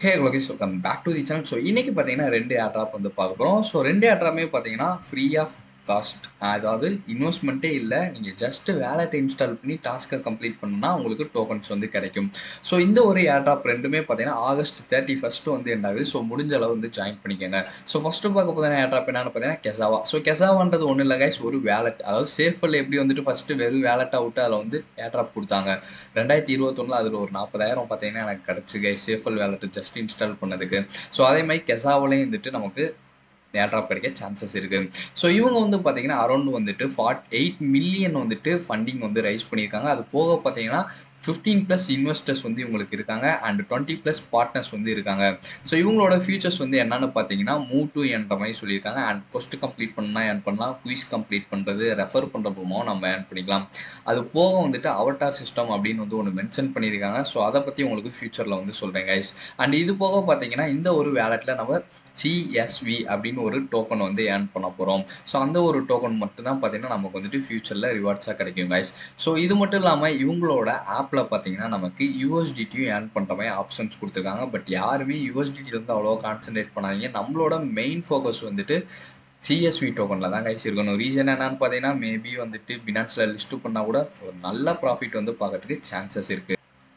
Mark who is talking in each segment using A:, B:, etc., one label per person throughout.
A: hey Lokesh welcome back to the channel so இன்றைக்கி பார்த்தீங்கன்னா ரெண்டு ஏர்ட்ராப் வந்து பார்க்க போகிறோம் ஸோ ரெண்டு ஏர்ட்ராப்புமே பார்த்தீங்கன்னா ஃப்ரீ ஆஃப் காஸ்ட் அதாவது இன்வெஸ்ட்மெண்ட்டே இல்லை நீங்கள் ஜஸ்ட்டு வேலெட்டை இன்ஸ்டால் பண்ணி டாஸ்க்கை கம்ப்ளீட் பண்ணணும்னா உங்களுக்கு டோக்கன்ஸ் வந்து கிடைக்கும் ஸோ இந்த ஒரு ஏர்ட்ராப் ரெண்டுமே பார்த்தீங்கன்னா ஆகஸ்ட் தேர்ட்டி ஃபஸ்ட்டு வந்து என்ன ஆகுது ஸோ முடிஞ்ச அளவு வந்து ஜாயின் பண்ணிக்கோங்க ஸோ ஃபஸ்ட்டு பார்க்க போதும் ஏர்ட்ராப் என்னன்னு பார்த்தீங்கன்னா கெசாவா ஸோ கெசாவான்றது ஒன்றும் இல்லை கைஸ் ஒரு வேலட் அதாவது சேஃபில் எப்படி வந்துட்டு ஃபஸ்ட்டு வெறும் வேலட்டாக விட்டு அதில் வந்து ஏர்ட்ராப் கொடுத்தாங்க ரெண்டாயிரத்தி இருபத்தொன்னில் அதில் ஒரு நாற்பதாயிரம் பார்த்தீங்கன்னா எனக்கு கிடச்சி guys SafePal wallet just install பண்ணதுக்கு ஸோ அதே மாதிரி கெசாவிலையும் வந்துட்டு நமக்கு ஏர்ட்ராப் கிடைக்க சான்சஸ் இருக்குது ஸோ இவங்க வந்து பார்த்தீங்கன்னா அரௌண்ட் வந்துட்டு ஃபார்ட் எயிட் மில்லியன் வந்துட்டு ஃபண்டிங் வந்து ரைஸ் பண்ணியிருக்காங்க அது போக பார்த்தீங்கன்னா ஃபிஃப்டீன் ப்ளஸ் இன்வெஸ்டர்ஸ் வந்து இவங்களுக்கு இருக்காங்க அண்ட் டுவெண்ட்டி ப்ளஸ் பார்ட்னர்ஸ் வந்து இருக்காங்க ஸோ இவங்களோட ஃபியூச்சர்ஸ் வந்து என்னன்னு பார்த்தீங்கன்னா மூவ் டு என்ற மாதிரி சொல்லியிருக்காங்க அண்ட் கொஸ்ட் கம்ப்ளீட் பண்ணால் ஏர்ன் பண்ணலாம் குயிஸ் கம்ப்ளீட் பண்ணுறது ரெஃபர் பண்ணுற மூலமாக நம்ம ஏர்ன் பண்ணிக்கலாம் அது போக வந்துட்டு அவட்டார் சிஸ்டம் அப்படின்னு வந்து ஒன்று மென்ஷன் பண்ணியிருக்காங்க ஸோ அதை பற்றி உங்களுக்கு ஃபியூச்சரில் வந்து சொல்கிறேன் கைஸ் அண்ட் இது போக பார்த்தீங்கன்னா இந்த ஒரு வேலெட்டில் நம்ம சிஎஸ்வி அப்படின்னு ஒரு டோக்கன் வந்து ஏர்ன் பண்ண போகிறோம் ஸோ அந்த ஒரு டோக்கன் மட்டும்தான் பார்த்தீங்கன்னா நமக்கு வந்துட்டு ஃபியூச்சரில் ரிவார்ட்ஸாக கிடைக்கும் கைஸ் ஸோ இது மட்டும் இல்லாமல் இவங்களோட ஆப்பில் பார்த்தீங்கன்னா நமக்கு யூஎஸ்டிடியும் ஏர்ன் பண்ணுற மாதிரி ஆப்ஷன்ஸ் கொடுத்துருக்காங்க பட் யாருமே யூஎஸ்டிடி வந்து அவ்வளோ கான்சென்ட்ரேட் பண்ணாதீங்க நம்மளோட மெயின் ஃபோக்கஸ் வந்துட்டு சிஎஸ்வி டோக்கனில் தான் கைஸ் இருக்கணும் ரீசன் என்னன்னு பார்த்தீங்கன்னா மேபி வந்துட்டு பினான்ஸில் லிஸ்ட்டு பண்ணால் கூட ஒரு நல்ல ப்ராஃபிட் வந்து பார்க்கறதுக்கு சான்சஸ் இருக்குது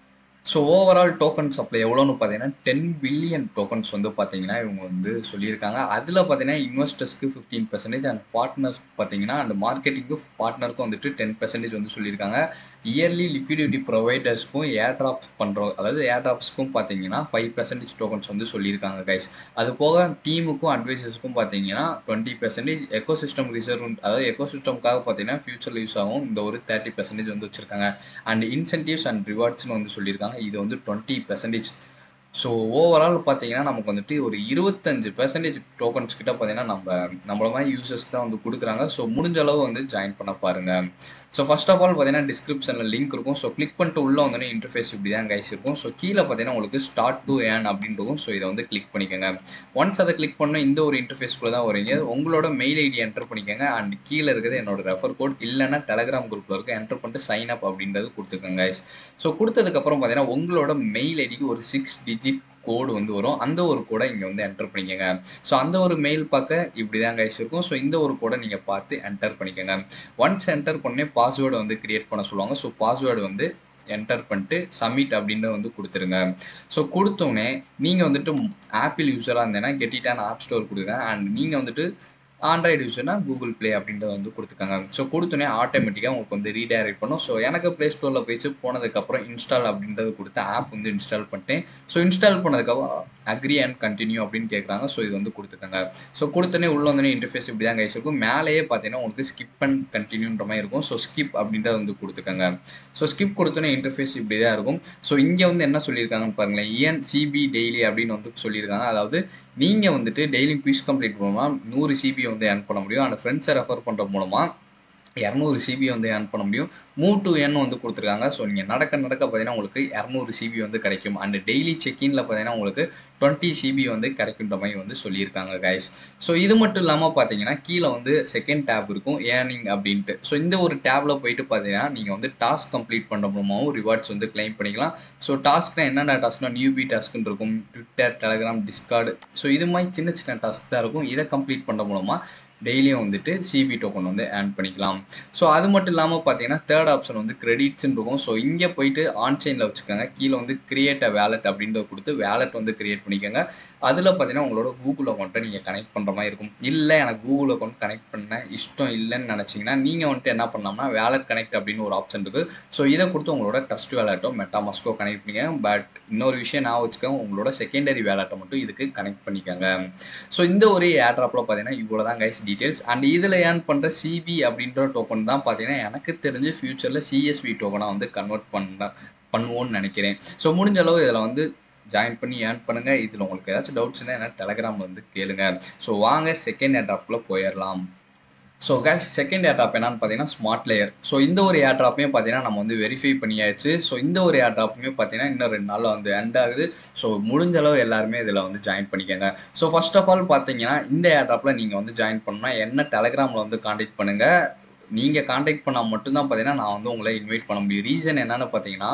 A: ஸோ ஓவரால் டோக்கன் சப்ளை எவ்வளோன்னு பார்த்தீங்கன்னா டென் பில்லியன் டோக்கன்ஸ் வந்து பார்த்தீங்கன்னா இவங்க வந்து சொல்லியிருக்காங்க அதில் பார்த்தீங்கன்னா இன்வெஸ்டர்ஸ்க்கு ஃபிஃப்டீன் பர்சன்டேஜ் அண்ட் பார்ட்னர்ஸ் பார்த்தீங்கன்னா அந்த மார்க்கெட்டிங்க்கு பார்ட்னருக்கும் வந்துட்டு டென் பர்சன்டேஜ் வந்து சொல்லியிருக்காங்க இயர்லி லிக்விடிட்டி ப்ரொவைடர்ஸ்க்கும் ஏர் ட்ராப்ஸ் பண்ணுறோம் அதாவது ஏர் ட்ராப்ஸ்க்கும் பார்த்தீங்கன்னா ஃபைவ் பர்சன்டேஜ் டோக்கன்ஸ் வந்து சொல்லியிருக்காங்க கைஸ் அது போக டீமுக்கும் அட்வைசர்ஸ்க்கும் பார்த்தீங்கன்னா twenty percentage eco system reserve அதாவது எக்கோ சிஸ்டம்காக பார்த்தீங்கன்னா ஃபியூச்சரில் யூஸ் ஆகும் இந்த ஒரு தேர்ட்டி பர்சன்டேஜ் வந்து வச்சுருக்காங்க அண்ட் இன்சென்டிவ்ஸ் அண்ட் ரிவார்ட்ஸ்னு வந்து சொல்லியிருக்காங்க இது வந்து டுவெண்ட்டி பர்சன்டேஜ் ஸோ ஓவரால் பார்த்தீங்கன்னா நமக்கு வந்துட்டு ஒரு இருபத்தஞ்சு பர்சன்டேஜ் டோக்கன்ஸ் கிட்ட பார்த்தீங்கன்னா நம்ம நம்மள மாதிரி யூசர்ஸ் தான் வந்து கொடுக்குறாங்க ஸோ முடிஞ்ச அளவு வந்து ஜாயின் பண்ண பாருங்கள் ஸோ ஃபஸ்ட் ஆஃப் ஆல் பார்த்தீங்கன்னா டிஸ்கிரிப்ஷனில் லிங்க் இருக்கும் ஸோ கிளிக் பண்ணிட்டு உள்ளே வந்தோடனே இன்டர்ஃபேஸ் இப்படி தான் கைஸ் இருக்கும் ஸோ கீழே பார்த்தீங்கன்னா உங்களுக்கு ஸ்டார்ட் டு ஏன் அப்படின்னு இருக்கும் ஸோ இதை வந்து கிளிக் பண்ணிக்கோங்க ஒன்ஸ் அதை கிளிக் பண்ண இந்த ஒரு இன்டர்ஃபேஸ்க்குள்ளே தான் வரீங்க உங்களோட மெயில் ஐடி என்டர் பண்ணிக்கோங்க அண்ட் கீழே இருக்கிறது என்னோட ரெஃபர் கோட் இல்லைன்னா டெலகிராம் குரூப்பில் இருக்கும் என்டர் பண்ணிட்டு சைன் அப் அப்படின்றது கொடுத்துக்கோங்க கைஸ் ஸோ கொடுத்ததுக்கப்புறம் பார்த்தீங்கன்னா உங்களோட மெயில் ஐடிக்கு ஒரு சிக்ஸ் டிஜிட் கோடு வந்து வரும் அந்த ஒரு கோடை இங்கே வந்து என்டர் பண்ணிக்கோங்க ஸோ அந்த ஒரு மெயில் பார்க்க இப்படி தான் கைஸ் இருக்கும் ஸோ இந்த ஒரு கோடை நீங்கள் பார்த்து என்டர் பண்ணிக்கோங்க ஒன்ஸ் என்டர் பண்ணே பாஸ்வேர்டு வந்து கிரியேட் பண்ண சொல்லுவாங்க ஸோ பாஸ்வேர்டு வந்து என்டர் பண்ணிட்டு சப்மிட் அப்படின்னு வந்து கொடுத்துருங்க ஸோ கொடுத்தோடனே நீங்கள் வந்துட்டு ஆப்பிள் யூஸராக இருந்தேன்னா கெட்டிட்டான ஆப் ஸ்டோர் கொடுங்க அண்ட் நீங்கள் வந்துட்டு ஆண்ட்ராய்டு யூஸ்னா கூகுள் ப்ளே அப்படின்றத வந்து கொடுத்துக்காங்க ஸோ கொடுத்தோன்னே ஆட்டோமேட்டிக்காக உங்களுக்கு வந்து ரீடைரக்ட் பண்ணும் ஸோ எனக்கு ப்ளே ஸ்டோரில் போயிடுச்சு போனதுக்கப்புறம் இன்ஸ்டால் அப்படின்றது கொடுத்து ஆப் வந்து இன்ஸ்டால் பண்ணிட்டேன் ஸோ இன்ஸ்டால் பண்ணதுக்கப்புறம் அக்ரி அண்ட் கண்டினியூ அப்படின்னு கேட்குறாங்க ஸோ இது வந்து கொடுத்துக்கோங்க ஸோ கொடுத்தோன்னே உள்ள வந்தோடனே இன்டர்ஃபேஸ் இப்படி தான் கைஸ் இருக்கும் மேலேயே பார்த்தீங்கன்னா உங்களுக்கு ஸ்கிப் அண்ட் கண்டினியூன்ற மாதிரி இருக்கும் ஸோ ஸ்கிப் அப்படின்றத வந்து கொடுத்துக்கோங்க ஸோ ஸ்கிப் கொடுத்தோன்னே இன்டர்ஃபேஸ் இப்படி தான் இருக்கும் ஸோ இங்கே வந்து என்ன சொல்லியிருக்காங்கன்னு பாருங்களேன் இஎன் சிபி டெய்லி அப்படின்னு வந்து சொல்லியிருக்காங்க அதாவது நீங்கள் வந்துட்டு டெய்லி குயிஸ் கம்ப்ளீட் மூலமாக நூறு சிபி வந்து ஏர்ன் பண்ண முடியும் அந்த ஃப்ரெண்ட்ஸை ரெஃபர் பண்ணுற மூலமாக இரநூறு சிபி வந்து ஏர்ன் பண்ண முடியும் மூவ் டு என் வந்து கொடுத்துருக்காங்க ஸோ நீங்கள் நடக்க நடக்க பார்த்தீங்கன்னா உங்களுக்கு இரநூறு சிபி வந்து கிடைக்கும் அண்ட் டெய்லி செக்இனில் பார்த்தீங்கன்னா உங்களுக்கு டுவெண்ட்டி சிபி வந்து கிடைக்குன்ற மாதிரி வந்து சொல்லியிருக்காங்க கைஸ் ஸோ இது மட்டும் இல்லாமல் பார்த்தீங்கன்னா கீழே வந்து செகண்ட் டேப் இருக்கும் ஏர்னிங் அப்படின்ட்டு ஸோ இந்த ஒரு டேப்பில் போயிட்டு பார்த்தீங்கன்னா நீங்கள் வந்து டாஸ்க் கம்ப்ளீட் பண்ணுற மூலமாகவும் ரிவார்ட்ஸ் வந்து கிளைம் பண்ணிக்கலாம் ஸோ டாஸ்க்னா என்னென்ன டாஸ்க்னா நியூபி டாஸ்க்குன்னு இருக்கும் ட்விட்டர் டெலகிராம் டிஸ்கார்டு ஸோ இது மாதிரி சின்ன சின்ன டாஸ்க் தான் இருக்கும் இதை கம்ப்ளீட் பண்ணுற மூலமாக டெய்லியும் வந்துட்டு சிபி டோக்கன் வந்து ஏர்ன் பண்ணிக்கலாம் ஸோ அது மட்டும் இல்லாமல் பார்த்தீங்கன்னா தேர்ட் ஆப்ஷன் வந்து கிரெடிட்ஸ்னு இருக்கும் ஸோ இங்கே போயிட்டு ஆன்சைனில் வச்சுக்கோங்க கீழே வந்து கிரியேட் அ வேலட் அப்படின்றத கொடுத்து வேலட் வந்து கிரியேட் பண்ணிக்கோங்க அதில் பார்த்தீங்கன்னா உங்களோட கூகுள் அக்கௌண்ட்டை நீங்கள் கனெக்ட் பண்ணுற மாதிரி இருக்கும் இல்லை எனக்கு கூகுள் அக்கௌண்ட் கனெக்ட் பண்ண இஷ்டம் இல்லைன்னு நினச்சிங்கன்னா நீங்கள் வந்துட்டு என்ன பண்ணலாம்னா வேலட் கனெக்ட் அப்படின்னு ஒரு ஆப்ஷன் இருக்குது ஸோ இதை கொடுத்து உங்களோட ட்ரஸ்ட் வேலட்டோ மெட்டாமாஸ்கோ கனெக்ட் பண்ணிக்கோங்க பட் இன்னொரு விஷயம் நான் வச்சுக்கோங்க உங்களோட செகண்டரி வேலட்டை மட்டும் இதுக்கு கனெக்ட் பண்ணிக்கோங்க ஸோ இந்த ஒரு ஏர்ட்ராப்பில் பார்த்தீங்கன்னா இவ்வளோ தான் கைஸ் டீட்டெயில்ஸ் அண்ட் இதில் ஏர்ன் பண்ணுற சிபி அப்படின்ற டோக்கன் தான் பார்த்தீங்கன்னா எனக்கு தெரிஞ்சு ஃபியூச்சரில் சிஎஸ்வி டோக்கனாக வந்து கன்வெர்ட் பண்ண பண்ணுவோன்னு நினைக்கிறேன் ஸோ முடிஞ்ச அளவு இதில் வந்து ஜாயின் பண்ணி ஏர்ன் பண்ணுங்கள் இதில் உங்களுக்கு ஏதாச்சும் டவுட்ஸ் இருந்தால் என்ன டெலகிராமில் வந்து கேளுங்க ஸோ வாங்க செகண்ட் ஏர்ட்ராப்பில் போயிடலாம் ஸோ கேஸ் செகண்ட் ஏர்ட்ராப் என்னன்னு பார்த்தீங்கன்னா ஸ்மார்ட் லேயர் ஸோ இந்த ஒரு ஏர்ட்ராப்பையும் பார்த்தீங்கன்னா நம்ம வந்து வெரிஃபை பண்ணியாச்சு ஸோ இந்த ஒரு ஏர்ட்ராப்புமே பார்த்தீங்கன்னா இன்னும் ரெண்டு நாளில் வந்து எண்ட் ஆகுது ஸோ முடிஞ்ச அளவு எல்லாருமே இதில் வந்து ஜாயின் பண்ணிக்கோங்க ஸோ ஃபர்ஸ்ட் ஆஃப் ஆல் பார்த்தீங்கன்னா இந்த ஏர்ட்ராப்பில் நீங்கள் வந்து ஜாயின் பண்ணணும்னா என்ன டெலகிராமில் வந்து காண்டாக்ட் பண்ணுங்கள் நீங்கள் காண்டாக்ட் பண்ணால் மட்டும்தான் பார்த்தீங்கன்னா நான் வந்து உங்களை இன்வைட் பண்ண முடியும் ரீசன் என்னன்னு பார்த்தீங்கன்னா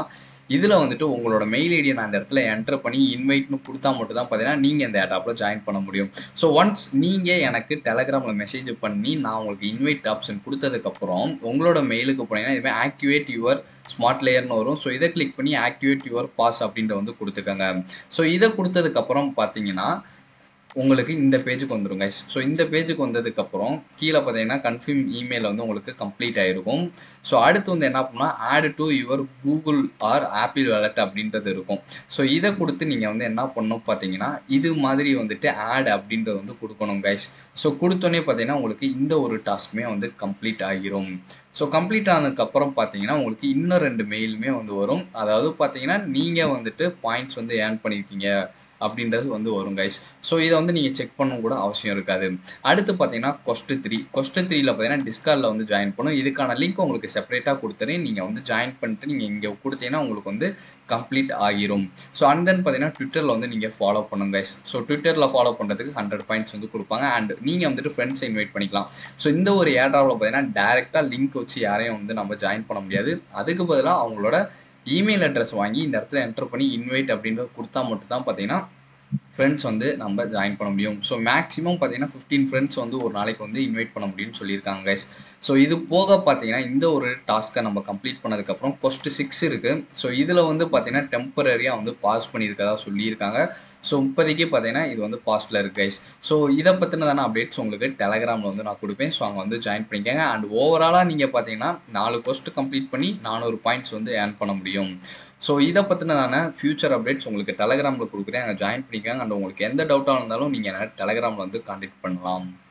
A: இதில் வந்துட்டு உங்களோட மெயில் ஐடியை நான் இந்த இடத்துல என்டர் பண்ணி இன்வைட்னு கொடுத்தா மட்டும் தான் பார்த்தீங்கன்னா நீங்கள் இந்த ஆட்டாப்பில் ஜாயின் பண்ண முடியும் ஸோ ஒன்ஸ் நீங்கள் எனக்கு டெலகிராமில் மெசேஜ் பண்ணி நான் உங்களுக்கு இன்வைட் ஆப்ஷன் கொடுத்ததுக்கப்புறம் உங்களோட மெயிலுக்கு போனீங்கன்னா இதுமாதிரி ஆக்டிவேட் யுவர் ஸ்மார்ட் லேயர்னு வரும் ஸோ இதை கிளிக் பண்ணி ஆக்டிவேட் யுவர் பாஸ் அப்படின்ற வந்து கொடுத்துக்கோங்க ஸோ இதை கொடுத்ததுக்கப்புறம் பார்த்தீங்கன்னா உங்களுக்கு இந்த பேஜுக்கு வந்துடும் கைஸ் ஸோ இந்த பேஜுக்கு வந்ததுக்கப்புறம் கீழே பார்த்தீங்கன்னா கன்ஃபார்ம் இமெயில் வந்து உங்களுக்கு கம்ப்ளீட் ஆகிருக்கும் ஸோ அடுத்து வந்து என்ன பண்ணால் add to your Google or Apple wallet அப்படின்றது இருக்கும் ஸோ இதை கொடுத்து நீங்கள் வந்து என்ன பண்ணணும் பார்த்தீங்கன்னா இது மாதிரி வந்துட்டு ஆட் அப்படின்றது வந்து கொடுக்கணும் கைஸ் ஸோ கொடுத்தோன்னே பார்த்தீங்கன்னா உங்களுக்கு இந்த ஒரு டாஸ்க்குமே வந்து கம்ப்ளீட் ஆகிரும் ஸோ கம்ப்ளீட் ஆனதுக்கப்புறம் பார்த்தீங்கன்னா உங்களுக்கு இன்னும் ரெண்டு மெயிலுமே வந்து வரும் அதாவது பார்த்தீங்கன்னா நீங்கள் வந்துட்டு பாயிண்ட்ஸ் வந்து ஏர்ன் பண்ணியிருக்கீங்க அப்படின்றது வந்து வரும் கைஸ் ஸோ இதை வந்து நீங்கள் செக் பண்ணவும் கூட அவசியம் இருக்காது அடுத்து பார்த்தீங்கன்னா கொஸ்ட் த்ரீ கொஸ்ட் த்ரீல பார்த்தீங்கன்னா டிஸ்கார்டில் வந்து ஜாயின் பண்ணும் இதுக்கான லிங்க் உங்களுக்கு செப்பரேட்டாக கொடுத்துறேன் நீங்கள் வந்து ஜாயின் பண்ணிட்டு நீங்கள் இங்கே கொடுத்தீங்கன்னா உங்களுக்கு வந்து கம்ப்ளீட் ஆகிரும் ஸோ அண்ட் தென் பார்த்தீங்கன்னா ட்விட்டரில் வந்து நீங்கள் ஃபாலோ பண்ணுங்க கைஸ் ஸோ ட்விட்டரில் ஃபாலோ பண்ணுறதுக்கு ஹண்ட்ரட் பாயிண்ட்ஸ் வந்து கொடுப்பாங்க அண்ட் நீங்கள் வந்துட்டு ஃப்ரெண்ட்ஸை இன்வைட் பண்ணிக்கலாம் ஸோ இந்த ஒரு ஏர்டாவில் பார்த்தீங்கன்னா டேரெக்டாக லிங்க் வச்சு யாரையும் வந்து நம்ம ஜாயின் பண்ண முடியாது அதுக்கு பதிலாக அவங்களோட இமெயில் அட்ரஸ் வாங்கி இந்த இடத்துல என்டர் பண்ணி இன்வைட் அப்படின்றது கொடுத்தா மட்டும் தான் பார்த்தீங்கன்னா ஃப்ரெண்ட்ஸ் வந்து நம்ம ஜாயின் பண்ண முடியும் ஸோ மேக்ஸிமம் பார்த்தீங்கன்னா ஃபிஃப்டீன் ஃப்ரெண்ட்ஸ் வந்து ஒரு நாளைக்கு வந்து இன்வைட் பண்ண முடியும்னு சொல்லியிருக்காங்க கைஸ் ஸோ இது போக பார்த்தீங்கன்னா இந்த ஒரு டாஸ்க்கை நம்ம கம்ப்ளீட் பண்ணதுக்கப்புறம் கொஸ்ட் சிக்ஸ் இருக்குது ஸோ இதில் வந்து பார்த்தீங்கன்னா டெம்பரரியாக வந்து பாஸ் பண்ணியிருக்கதா சொல்லியிருக்காங்க ஸோ இப்போதைக்கு பார்த்தீங்கன்னா இது வந்து பாஸ்டில் இருக்குது கைஸ் ஸோ இதை பற்றினதான அப்டேட்ஸ் உங்களுக்கு டெலகிராமில் வந்து நான் கொடுப்பேன் ஸோ அங்கே வந்து ஜாயின் பண்ணிக்கோங்க அண்ட் ஓவராலாக நீங்கள் பார்த்தீங்கன்னா நாலு கொஸ்ட் கம்ப்ளீட் பண்ணி நானூறு பாயிண்ட்ஸ் வந்து ஏர்ன் பண்ண முடியும் ஸோ இதை பற்றினதான ஃபியூச்சர் அப்டேட்ஸ் உங்களுக்கு டெலகிராமில் கொடுக்குறேன் அங்கே ஜாயின் பண்ணிக்கோங்க அண்ட் உங்களுக்கு எந்த டவுட்டாக இருந்தாலும் நீங்கள் என்ன டெலகிராமில் வந்து கான்டெக்ட் பண்ணலாம்